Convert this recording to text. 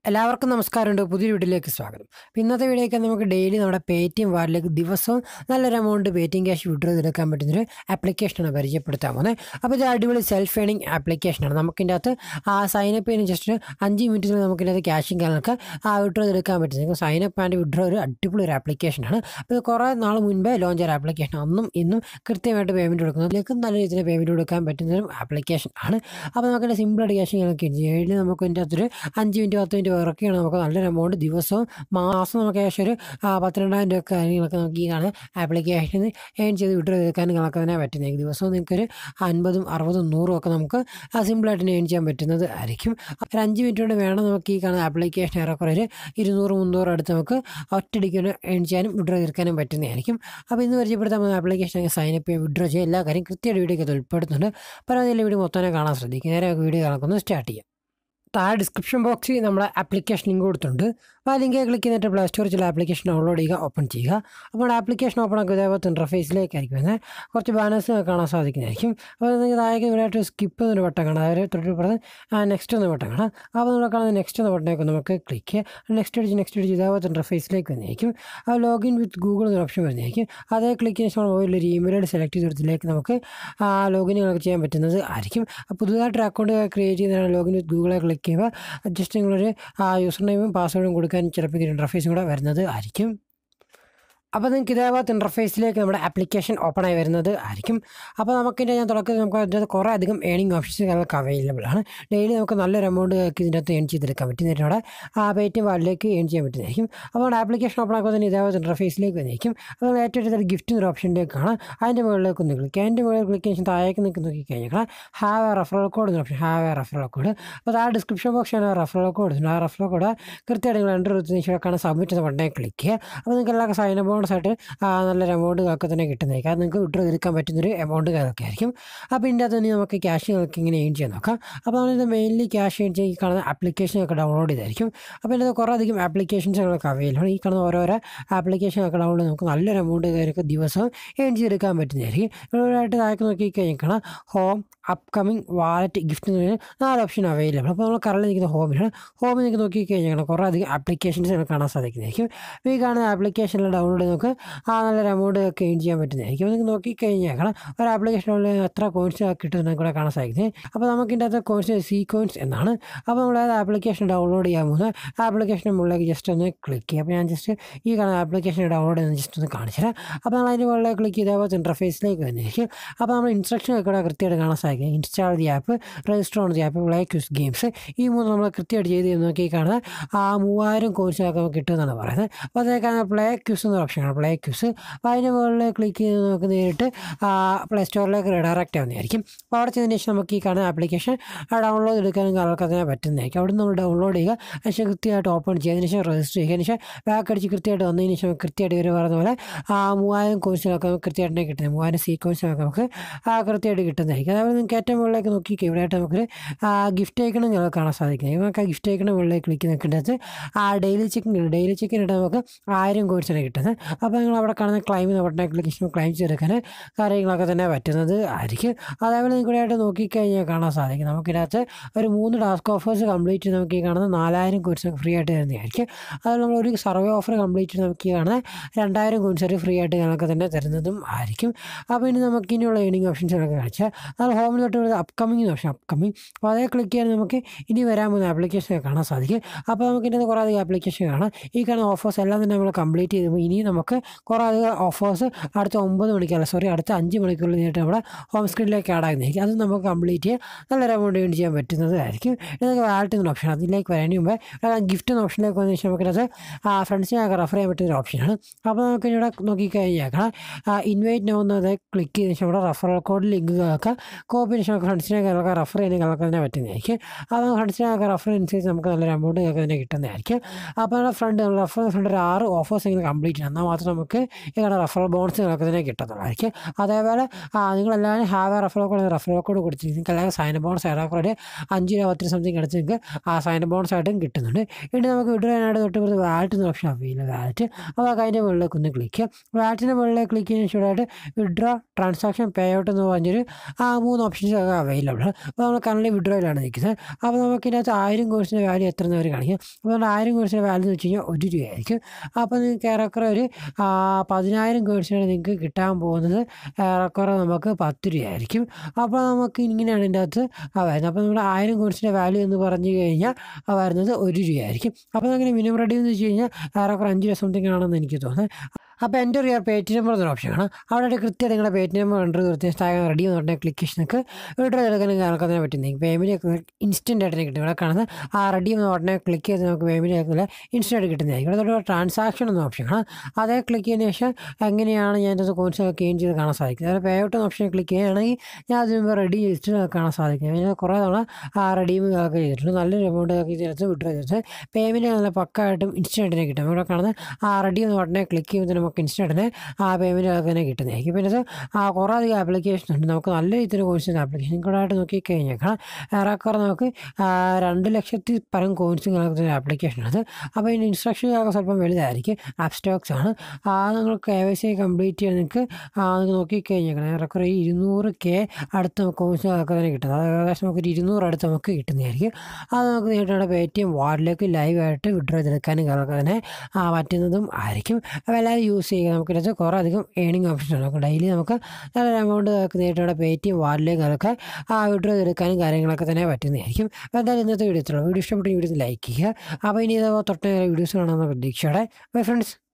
എല്ലാവർക്കും നമസ്കാരമുണ്ട് പുതിയൊരു വീഡിയോയിലേക്ക് സ്വാഗതം അപ്പോൾ ഇന്നത്തെ വീഡിയോയ്ക്ക് നമുക്ക് ഡെയിലി നമ്മുടെ പേ ടി എം വാർഡിലേക്ക് ദിവസവും നല്ലൊരു amount Paytm cash withdraw ചെയ്തെടുക്കാൻ പറ്റുന്നൊരു ആപ്ലിക്കേഷനാണ് പരിചയപ്പെടുത്താൻ പോകുന്നത് അപ്പോൾ ഇത് അടിപൊളി സെൽഫ് ഏണിംഗ് ആപ്ലിക്കേഷനാണ് നമുക്കിൻ്റെ അകത്ത് ആ സൈനപ്പ് ചെയ്യുന്ന ജസ്റ്റ് അഞ്ച് മിനിറ്റിൽ നമുക്കിൻ്റെ അകത്ത് ക്യാഷും കാര്യങ്ങളൊക്കെ ആ വിഡ്രോ ചെയ്തെടുക്കാൻ പറ്റും സൈനപ്പ് ആൻഡ് വിഡ്രോ ഒരു അടിപൊളി ഒരു ആപ്ലിക്കേഷനാണ് അപ്പോൾ ഇത് കുറേ നാൾ മുൻപേ ലോഞ്ച് ചെയ്ത ആപ്ലിക്കേഷൻ അന്നും ഇന്നും കൃത്യമായിട്ട് പേയ്മെൻറ്റ് കൊടുക്കുന്നതിലേക്ക് നല്ല രീതിയിൽ പേയ്മെൻറ്റ് കൊടുക്കാൻ പറ്റുന്ന ഒരു ആപ്ലിക്കേഷൻ ആണ് അപ്പോൾ നമുക്കിൻ്റെ സിമ്പിളായിട്ട് ക്യാഷ് കാര്യങ്ങളൊക്കെ ഡെയിലി നമുക്ക് ഇതിൻ്റെ അകത്തൊരു അഞ്ച് മിനിറ്റ് പത്ത് മിനിറ്റ് വർക്കാണ് നമുക്ക് നല്ലൊരു എമൗണ്ട് ദിവസവും മാസം നമുക്ക് ഏകദേശം ഒരു ആ, പന്ത്രണ്ടായിരം രൂപ കാര്യങ്ങളൊക്കെ നമുക്ക് ഈ കാണുന്ന ആപ്ലിക്കേഷനിൽ ഏൺ ചെയ്ത് വിഡ്രോ ചെയ്തെടുക്കാനും കണക്ക് തന്നെ പറ്റുന്നത് ദിവസവും നിങ്ങൾക്കൊരു അൻപതും അറുപതും നൂറും ഒക്കെ നമുക്ക് സിമ്പിളായിട്ട് ഏൺ ചെയ്യാൻ പറ്റുന്നത് ആയിരിക്കും ഒരു അഞ്ച് മിനിറ്റ് കൊണ്ട് വേണം നമുക്ക് ഈ കാണുന്ന ആപ്ലിക്കേഷൻ ഏറെക്കുറെ ഒരു ഇരുന്നൂറ് മുന്നൂറ് അടുത്ത് നമുക്ക് ഒറ്റയടിക്ക് ഏൺ ചെയ്യാനും വിഡ്രോ ചെയ്തെടുക്കാനും പറ്റുന്നതായിരിക്കും അപ്പോൾ ഇന്ന് പരിചയപ്പെടുത്താൻ പോകുന്ന ആപ്ലിക്കേഷൻ സൈനപ്പ് ചെയ്യുക വിഡ്രോ ചെയ്യുക എല്ലാ കാര്യം കൃത്യമായിട്ട് വീഡിയോ ഒക്കെ ഉൾപ്പെടുത്തുന്നുണ്ട് അപ്പോൾ അതിൽ വീഡിയോ മൊത്തം കാണാൻ ശ്രദ്ധിക്കുക നേരെ വീഡിയോ കണക്കൊന്ന് സ്റ്റാർട്ട് ചെയ്യാം താഴെ ഡിസ്ക്രിപ്ഷൻ ബോക്സിൽ നമ്മുടെ ആപ്ലിക്കേഷൻ ലിങ്ക് കൊടുത്തിട്ടുണ്ട് അപ്പോൾ ആ ലിങ്ക് ക്ലിക്ക് ചെയ്തിട്ട് പ്ലേ സ്റ്റോറിൽ ചില ആപ്ലിക്കേഷൻ ഡൗൺലോഡ് ചെയ്യുക ഓപ്പൺ ചെയ്യുക അപ്പോൾ ആപ്ലിക്കേഷൻ ഓപ്പൺ ആക്കുക ഇതേപോലത്തെ ഇൻ്റർഫേസിലേക്കായിരിക്കും വരുന്നത് കുറച്ച് ബാനേഴ്സ് കാണാൻ സാധിക്കുന്നതായിരിക്കും അപ്പോൾ നിങ്ങൾക്ക് താഴേക്ക് ഇവിടെയായിട്ട് സ്കിപ്പ് എന്നൊരു ബട്ടൺ കാണാം അതായത് തൊട്ട് പറഞ്ഞ് നെക്സ്റ്റ് എന്ന ബട്ടൺ കാണാം അപ്പോൾ നമ്മൾ കാണുന്ന നെക്സ്റ്റ് എന്ന ബട്ടണേക്ക് നമുക്ക് ക്ലിക്ക് ചെയ്യുക നെക്സ്റ്റ് അടിച്ച് നെക്സ്റ്റ് അടിച്ച് ഇതേപോലത്തെ ഇൻ്റർഫേസിലേക്ക് വരുന്നതായിരിക്കും ആ ലോഗിൻ വിത്ത് ഗൂഗിൾ എന്നൊരു ഓപ്ഷൻ വരുന്നതായിരിക്കും അതേ ക്ലിക്ക് ചെയ്യുന്ന ശേഷം മൊബൈലിൽ ഒരു ഇമെയിൽ ഐ ഡി സെലക്ട് ചെയ്തെടുത്തിലേക്ക് നമുക്ക് ആ ലോഗിനുകളൊക്കെ ചെയ്യാൻ പറ്റുന്നത് ആയിരിക്കും അപ്പോൾ പുതുതായിട്ടൊരു അക്കൗണ്ട് ക്രിയേറ്റ് ചെയ്യുന്നതിനാണ് ലോഗിൻ വിത്ത് ഗൂഗിളെ ക്ലിക്ക് ചെയ്യുമ്പോൾ ജസ്റ്റ് നിങ്ങളൊരു യൂസർ നെയിമും പാസ്വേഡും കൊടുക്കാൻ ചിലപ്പോൾ ഇതിൻ്റെ ഇൻ്റർഫേസും കൂടെ വരുന്നത് ആയിരിക്കും അപ്പോൾ നിങ്ങൾക്ക് ഇതേപോലത്തെ ഇൻ്റർഫേസിലേക്ക് നമ്മുടെ ആപ്ലിക്കേഷൻ ഓപ്പൺ ആയി വരുന്നത് ആയിരിക്കും അപ്പോൾ നമുക്കിൻ്റെ ഞാൻ തുടക്കത്തിൽ നമുക്ക് അതിൻ്റെ അകത്ത് കുറേ അധികം ഏണിംഗ് ഓപ്ഷൻസ് നമുക്ക് അവൈലബിൾ ആണ് ഡെയിലി നമുക്ക് നല്ലൊരു എമൗണ്ട് ഇതിൻ്റെ അകത്ത് ഏൺ ചെയ്തെടുക്കാൻ പറ്റും എന്നിട്ട് അവിടെ ആ പേറ്റിഎം വാർഡിലേക്ക് ഏൺ ചെയ്യാൻ പറ്റുന്നതായിരിക്കും അപ്പോൾ നമ്മുടെ ആപ്ലിക്കേഷൻ ഓപ്പൺ ആക്കുമ്പോൾ തന്നെ ഇതേപോലത്തെ ഇൻ്റർഫേസിലേക്ക് വന്നിരിക്കും അപ്പോൾ നമ്മൾ ഏറ്റവും അടുത്തൊരു ഗിഫ്റ്റ് എന്നൊരു ഓപ്ഷനിലേക്ക് കാണാം അതിൻ്റെ മുകളിലേക്ക് ഒന്ന് ക്ലിക്ക് അതിൻ്റെ മുകളിൽ ക്ലിക്ക് ചെയ്യുന്ന ശേഷം താഴേക്ക് നിൽക്ക് നോക്കി കഴിഞ്ഞാൽ ഹാവ് എ റെഫറൽ കോഡ് എന്നൊരു option have a referral code അപ്പോൾ ആ ഡിസ്ക്രിപ്ഷൻ ബോക്സിലാണ് ആ റെഫറൽ കോഡ് ആ റെഫറൽ കോഡ് കൃത്യമായിട്ട് നിങ്ങൾ എൻ്റർ ചെയ്തതിന് ശേഷം കാണാൻ സബ്മിറ്റ് എന്ന ബട്ടനെ ക്ലിക്ക് ചെയ്യുക അപ്പോൾ നിങ്ങൾക്ക് എല്ലാ സൈൻ ബോണസ് ആയിട്ട് ആ, നല്ലൊരു എമൗണ്ട് ഒക്കെ തന്നെ കിട്ടുന്നതായിരിക്കും അത് നിങ്ങൾക്ക് വിഡ്രോ എടുക്കാൻ പറ്റുന്നൊരു എമൗണ്ട് കാര്യമൊക്കെ ആയിരിക്കും അപ്പോൾ ഇതിൻ്റെ അകത്ത് തന്നെ നമുക്ക് ക്യാഷ് നിങ്ങൾക്ക് ഇങ്ങനെ ഏൺ ചെയ്യാൻ നോക്കാം അപ്പോൾ നമ്മളിത് മെയിൻലി ക്യാഷ് ഏൺ ചെയ്യാൻ ഈ കാണുന്ന ആപ്ലിക്കേഷനൊക്കെ ഡൗൺലോഡ് ചെയ്തായിരിക്കും അപ്പോൾ ഇതിനകത്ത് കുറേ അധികം ആപ്ലിക്കേഷൻസ് നിങ്ങൾക്ക് അവൈലബിൾ ഈ കാണുന്ന ഓരോരോ ആപ്ലിക്കേഷനൊക്കെ ഡൗൺലോഡ് നമുക്ക് നല്ലൊരു എമൗണ്ട് കാര്യമൊക്കെ ദിവസവും ഏൺ ചെയ്തെടുക്കാൻ പറ്റുന്നതായിരിക്കും ഇവരായിട്ട് താഴേക്ക് നോക്കി കഴിഞ്ഞാൽ ഹോം അപ്കമിങ് വാലറ്റ് ഗിഫ്റ്റ് എന്ന് പറഞ്ഞാൽ നാല് ഓപ്ഷൻ അവൈലബിൾ അപ്പോൾ നമ്മൾ കറണ്ട് നിൽക്കുന്ന ഹോമിലാണ് ഹോമിൽ നിങ്ങൾക്ക് നോക്കി കഴിഞ്ഞാൽ കുറേ അധികം ആപ്ലിക്കേഷൻസ് നിങ്ങൾക്ക് കാണാൻ സാധിക്കുന്നതായിരിക്കും അപ്പോൾ ഈ കാണുന്ന ആപ്ലിക്കേഷനിൽ ഡൗൺലോഡ് ചെയ്ത് നമുക്ക് ആ നല്ലൊരു എമൗണ്ട് ഒക്കെ ഏൺ ചെയ്യാൻ പറ്റുന്നതായിരിക്കും അപ്പോൾ നിങ്ങൾക്ക് നോക്കി കഴിഞ്ഞാൽ ഒരു ആപ്ലിക്കേഷനിൽ എത്ര കോയിൻസ് കിട്ടുന്നത് കൂടെ കാണാൻ സാധിക്കുന്നത് അപ്പോൾ നമുക്ക് ഇതിൻ്റെ അകത്ത് കോയിൻസ് സി കോയിൻസ് എന്നാണ് അപ്പോൾ നമ്മൾ ഏത് ആപ്ലിക്കേഷൻ ഡൗൺലോഡ് ചെയ്യാൻ പോകുന്ന ആപ്ലിക്കേഷൻ്റെ മുകളിലേക്ക് ജസ്റ്റ് ഒന്ന് ക്ലിക്ക് ചെയ്യുക അപ്പോൾ ഞാൻ ജസ്റ്റ് ഈ കാണുന്ന ആപ്ലിക്കേഷൻ ഡൗൺലോഡ് ചെയ്യുന്നത് ജസ്റ്റ് ഒന്ന് കാണിച്ചു തരാം അപ്പോൾ നമ്മൾ അതിൻ്റെ മുകളിലേക്ക് ക്ലിക്ക് ചെയ്തപ്പോൾ ഇൻ്റർഫേസിലേക്ക് വന്നിരിക്കും അപ്പോൾ നമ്മൾ ഇൻസ്ട്രക്ഷൻ ഒക്കെ ഇവിടെ കൃത്യമായിട്ട് കാണാൻ സാധിക്കും install the app register on the app play quiz games ഈ മൂന്ന് നമ്മൾ കൃത്യമായിട്ട് ചെയ്ത് നോക്കി കാണുന്ന ആ മൂവായിരം കോഴ്സൊക്കെ നമുക്ക് കിട്ടുമെന്നാണ് പറയുന്നത് അപ്പോൾ അതേക്കാണ് പ്ലേ ക്യൂസ് എന്ന ഓപ്ഷനാണ് പ്ലേ ക്യൂസ് അപ്പോൾ അതിൻ്റെ മുകളിൽ ക്ലിക്ക് ചെയ്ത് നമുക്ക് നേരിട്ട് പ്ലേ സ്റ്റോറിലേക്ക് റീഡയറക്റ്റ് ആവുന്നതായിരിക്കും അപ്പോൾ അവിടെ ചെയ്തതിന് ശേഷം നമുക്ക് ഈ കാണുന്ന ആപ്ലിക്കേഷൻ ഡൗൺലോഡ് എടുക്കാനും ആൾക്ക് അതിനെ പറ്റുന്നതായിരിക്കും അവിടെ നമ്മൾ ഡൗൺലോഡ് ചെയ്യുക അതിനുശേഷം കൃത്യമായിട്ട് ഓപ്പൺ ചെയ്തതിന് ശേഷം രജിസ്റ്റർ ചെയ്യുക അതിന് ശേഷം ബാക്ക് അടിച്ച് കൃത്യമായിട്ട് വന്നതിന് ശേഷം കൃത്യമായിട്ട് ഇവർ പറയുന്ന പോലെ ആ മൂവായിരം കോഴ്സിലൊക്കെ നമുക്ക് കൃത്യമായിട്ട് കിട്ടുന്നത് മൂവായിരം സീ കോഴ്സിലൊക്കെ നമുക്ക് ആ കൃത്യമായിട്ട് കിട്ടുന്നതായിരിക്കും അതേപോലെ നിങ്ങൾക്ക് ഏറ്റവും മുകളിലേക്ക് നോക്കി ഇവിടെയായിട്ട് നമുക്ക് ഗിഫ്റ്റ് അയക്കണം ഞങ്ങൾക്ക് കാണാൻ സാധിക്കുന്നത് നമുക്ക് ആ ഗിഫ്റ്റ് അയക്കണം മുകളിലേക്ക് ക്ലിക്ക് നിൽക്കേണ്ടത് ആ ഡെയിലി ചെക്കിൻ ഡെയിലി ചെക്കിൻ ഇട്ട് നമുക്ക് ആയിരം കോഴ്സാണ് കിട്ടുന്നത് അപ്പോൾ നിങ്ങൾ അവിടെ കാണുന്ന ക്ലൈം എന്ന ബട്ടനെ ക്ലിക്ക് ചെയ്യുമ്പോൾ ക്ലൈം ചെയ്തെടുക്കാൻ കാര്യങ്ങളൊക്കെ തന്നെ പറ്റുന്നത് ആയിരിക്കും അതേപോലെ നിങ്ങൾക്ക് ഇവിടെയായിട്ട് നോക്കിക്കഴിഞ്ഞാൽ കാണാൻ സാധിക്കും നമുക്കിതിനകത്ത് ഒരു മൂന്ന് ടാസ്ക് ഓഫേഴ്സ് കംപ്ലീറ്റ് ചെയ്ത് നമുക്ക് ഈ കാണുന്ന നാലായിരം കോഴ്സ് ഫ്രീ ആയിട്ട് തരുന്നതായിരിക്കും അത് നമ്മൾ ഒരു സർവേ ഓഫർ കംപ്ലീറ്റ് ചെയ്ത് നമുക്ക് ഈ കാണുന്ന രണ്ടായിരം കോഴ്സ് ഒരു ഫ്രീ ആയിട്ട് ഞങ്ങൾക്ക് തന്നെ തരുന്നതും ആയിരിക്കും അപ്പോൾ ഇനി നമുക്ക് ഇനിയുള്ള ഏണിംഗ് ഓപ്ഷൻസ് ഒക്കെ കാണിച്ചാൽ അത് ഹോമിൽ തൊട്ട് അപ്കമിങ് ഓപ്ഷൻ അപ്കമിങ് അപ്പോൾ അതേ ക്ലിക്ക് ചെയ്യാൻ നമുക്ക് ഇനി വരാൻ പോകുന്ന ആപ്ലിക്കേഷൻ കാണാൻ സാധിക്കും അപ്പോൾ നമുക്ക് ഇതിൻ്റെ കുറേ അധികം ആപ്ലിക്കേഷൻ കാണാം ഈ കാണുന്ന ഓഫേഴ്സ് എല്ലാം തന്നെ നമ്മൾ കംപ്ലീറ്റ് ചെയ്യുമ്പോൾ ഇനി നമുക്ക് കുറേ അധികം ഓഫേഴ്സ് അടുത്ത ഒമ്പത് മണിക്കല്ല സോറി അടുത്ത അഞ്ച് മണിക്കൂറിൽ നേരിട്ട് നമ്മുടെ ഹോം സ്ക്രീനിലേക്ക് ആഡ് ആകുന്നതായിരിക്കും അത് നമുക്ക് കംപ്ലീറ്റ് ചെയ്യാൻ നല്ലൊരു എമൗണ്ട് ഏൺ ചെയ്യാൻ പറ്റുന്നതായിരിക്കും ഇതൊക്കെ വാലറ്റ് എന്ന ഓപ്ഷൻ അതിലേക്ക് വരാനും മുമ്പേ ഗിഫ്റ്റ് എന്ന ഓപ്ഷനിലേക്ക് വന്നതിന് ശേഷം നമുക്കത് ഫ്രണ്ട്സിനൊക്കെ റെഫർ ചെയ്യാൻ പറ്റുന്ന ഒരു ഓപ്ഷനാണ് അപ്പോൾ നമുക്ക് ഇവിടെ നോക്കിക്കഴിഞ്ഞാൽ ഇൻവൈറ്റ് നോക്കുന്നത് ക്ലിക്ക് ചെയ്തതിന് ശേഷം ഇവിടെ റെഫറൽ കോഡ് ലിങ്കുകളൊക്കെ കോപ്പി ശേഷം ഫ്രണ്ട്സിനൊക്കെ റെഫർ ചെയ്യാനൊക്കെ തന്നെ പറ്റുന്നതായിരിക്കും അപ്പോൾ ഫ്രണ്ട്സിനൊക്കെ റെഫർ അനുസരിച്ച് നമുക്ക് നല്ലൊരു എമൗണ്ട് ഒക്കെ തന്നെ കിട്ടുന്നതായിരിക്കും അപ്പോൾ നമ്മുടെ ഫ്രണ്ട് റെഫർ ഫ്രണ്ട് ഒരു ആറ് ഓഫേഴ്സ് എങ്കിലും കംപ്ലീറ്റ് ചെയ്യണം എന്നാൽ മാത്രം നമുക്ക് ഇങ്ങനെ റെഫറൽ ബോണസുകളൊക്കെ തന്നെ കിട്ടത്തുള്ളതായിരിക്കും അതേപോലെ ആ, നിങ്ങളെല്ലാവരും have a referral code referral code കൊടുത്ത് നിങ്ങൾക്ക് എല്ലാവരും സൈൻ ബോണസ് ഏറെക്കുറെ അഞ്ച് രൂപ പത്ത് സംതിങ് അടിച്ച് നിങ്ങൾക്ക് ആ സൈൻ ബോണസ് ആയിട്ടും കിട്ടുന്നുണ്ട് ഇനി നമുക്ക് വിഡ്രോ ചെയ്യാനായിട്ട് തൊട്ട് പുറത്ത് വാലറ്റ് എന്ന ഓപ്ഷൻ അവൈലബിൾ വാലറ്റ് അപ്പോൾ അതിൻ്റെ മുകളിലേക്ക് ഒന്ന് ക്ലിക്ക് ചെയ്യാം വാലറ്റിൻ്റെ മുകളിലേക്ക് ക്ലിക്ക് ചെയ്യുന്ന ശേഷമായിട്ട് വിഡ്രോ ട്രാൻസാക്ഷൻ പേ ഔട്ട് എന്ന് പറഞ്ഞൊരു ആ മൂന്ന് ഓപ്ഷൻസ് ഒക്കെ അവൈലബിൾ അപ്പോൾ നമ്മൾ കറണ്ട് വിഡ്രോയിലാണ് നിൽക്കുന്നത് അപ്പോൾ നമുക്ക് ഇതിനകത്ത് ആയിരം കോഴ്സിൻ്റെ വാല്യൂ എത്ര എന്ന് അവർ കാണിക്കും അപ്പോൾ നമ്മൾ ആയിരം കോഴ്സിൻ്റെ വാല്യൂ എന്ന് വെച്ച് കഴിഞ്ഞാൽ ഒരു രൂപയായിരിക്കും അപ്പോൾ നിങ്ങൾക്ക് ഏറെക്കുറെ ഒരു ആ, പതിനായിരം കോഴ്സിനാണ് നിങ്ങൾക്ക് കിട്ടാൻ പോകുന്നത് ഏറെക്കുറെ നമുക്ക് പത്ത് രൂപയായിരിക്കും അപ്പോൾ നമുക്ക് ഇങ്ങനെയാണ് ഇതിൻ്റെ അകത്ത് ആ വരുന്നത് അപ്പോൾ നമ്മൾ ആയിരം കോഴ്സിൻ്റെ വാല്യൂ എന്ന് പറഞ്ഞു കഴിഞ്ഞാൽ ആ വരുന്നത് ഒരു രൂപയായിരിക്കും അപ്പോൾ അങ്ങനെ മിനിമം റെഡി എന്ന് വെച്ച് കഴിഞ്ഞാൽ ഏറെക്കുറെ അഞ്ച് രൂപ സംതിങ് ആണെന്ന് എനിക്ക് തോന്നുന്നത് അപ്പോൾ എൻ്റെ ഒരു പേ ടി നമ്പർ എന്നൊരു ഓപ്ഷനാണ് അവിടെ കൃത്യം നിങ്ങളുടെ പേ ടി നമ്പർ എൻ്റർ കൃത്യം റെഡി എന്ന് പറഞ്ഞാൽ ക്ലിക്ക് ചെയ്ത് നിങ്ങൾക്ക് വിഡ്രോ എടുക്കാൻ ആൾക്കാരെ പറ്റുന്നത് പേയ്മെൻറ്റ് ഇൻസ്റ്റൻ്റ് ആയിട്ട് കിട്ടും ഇവിടെ കാണുന്നത് ആ റെഡി എന്ന് ഉടനെ ക്ലിക്ക് ചെയ്ത് നമുക്ക് പേയ്മെൻറ്റ് ആക്കുന്നില്ല ഇൻസ്റ്റൻ്റ് ആയിട്ട് കിട്ടുന്നതായിരിക്കും ഇവിടെ തൊട്ട് ട്രാൻസാക്ഷൻ എന്ന ഓപ്ഷനാണ് അതേ ക്ലിക്ക് ചെയ്തതിന് ശേഷം എങ്ങനെയാണ് ഞാൻ എൻ്റെ കോൺസ് ക്ലെയിം ചെയ്ത് കാണാൻ സാധിക്കും അതായത് പേ ഔട്ട് എന്ന ഓപ്ഷൻ ക്ലിക്ക് ചെയ്യുകയാണെങ്കിൽ ഞാൻ അതിന് മുമ്പ് റെഡി ചെയ്തിട്ട് കാണാൻ സാധിക്കും ഞാൻ കുറേ തവണ ആ റെഡീം ഒക്കെ ചെയ്തിട്ടുണ്ട് നല്ലൊരു എമൗണ്ട് ഒക്കെ ചെയ്തിട്ട് വിഡ്രോ ചെയ്തിട്ട് പേയ്മെൻറ്റ് നല്ല പക്കായിട്ടും ഇൻസ്റ്റൻ്റ് തന്നെ കിട്ടും ഇവിടെ കാണുന്നത് ആ റെഡി എന്ന് ഉടനെ ക്ലിക്ക് ചെയ്യുമ്പോൾ നമുക്ക് ഇൻസ്റ്റൻ്റ് തന്നെ ആ പേയ്മെൻറ്റ് ഒക്കെ തന്നെ കിട്ടുന്നതായിരിക്കും പിന്നെ ഇത് ആ കുറേ അധികം ആപ്ലിക്കേഷൻ ഉണ്ട് നമുക്ക് നല്ല രീതിയിൽ കോഴ്സിൻ്റെ ആപ്ലിക്കേഷൻ കൂടെ ആയിട്ട് നോക്കിക്കഴിഞ്ഞാൽ കാണാം ഏറെക്കുറെ നമുക്ക് ആ, രണ്ട് ലക്ഷത്തി പരം കോയിൻസ് കിടക്കുന്ന ആപ്ലിക്കേഷൻ അത് അപ്പോൾ ഇതിൻ്റെ ഇൻസ്ട്രക്ഷനൊക്കെ സ്വല്പം വലുതായിരിക്കും ആപ്പ് സ്റ്റോക്സ് ആണ് ആ നിങ്ങൾ കെ വൈ സി കംപ്ലീറ്റ് ചെയ്യാൻ നിങ്ങൾക്ക് നിങ്ങൾക്ക് നോക്കിക്കഴിഞ്ഞാൽ ഏറെക്കുറെ ഈ ഇരുന്നൂറ് കെ അടുത്ത കോയിൻസുകളൊക്കെ തന്നെ കിട്ടുന്നത് അത് ഏകദേശം നമുക്ക് ഒരു ഇരുന്നൂറ് അടുത്ത് നമുക്ക് കിട്ടുന്നതായിരിക്കും അത് നമുക്ക് നേരിട്ട് പേ ടി എം വാർഡിലേക്ക് ലൈവായിട്ട് വിഡ്രോ ചെയ്തെടുക്കാനും കാര്യങ്ങളൊക്കെ തന്നെ ആ, പറ്റുന്നതും ആയിരിക്കും അപ്പോൾ എല്ലാവരും യൂസ് ചെയ്യുക നമുക്കിത് കുറേ അധികം ഏണിംഗ് ഓപ്ഷൻസ് ഉണ്ട് നമുക്ക് ഡെയിലി നമുക്ക് നല്ലൊരു എമൗണ്ട് നേരിട്ട് പേ ടി എം വാർഡിലേക്ക് അതൊക്കെ ആ വിഡ്രോ ചെയ്തെടുക്കാനും കാര്യങ്ങളൊക്കെ തന്നെ പറ്റുന്നതായിരിക്കും അപ്പോൾ എന്തായാലും ഇന്നത്തെ വീഡിയോ ഇത്രയുള്ളൂ വീഡിയോ ഇഷ്ടപ്പെട്ട വീഡിയോ ലൈക്ക് ചെയ്യുക അപ്പോൾ ഇനി ഇതേപോലെ തൊട്ട് വീഡിയോസ് കാണാമെന്ന പ്രതീക്ഷയോടെ ബൈ ഫ്രണ്ട്സ്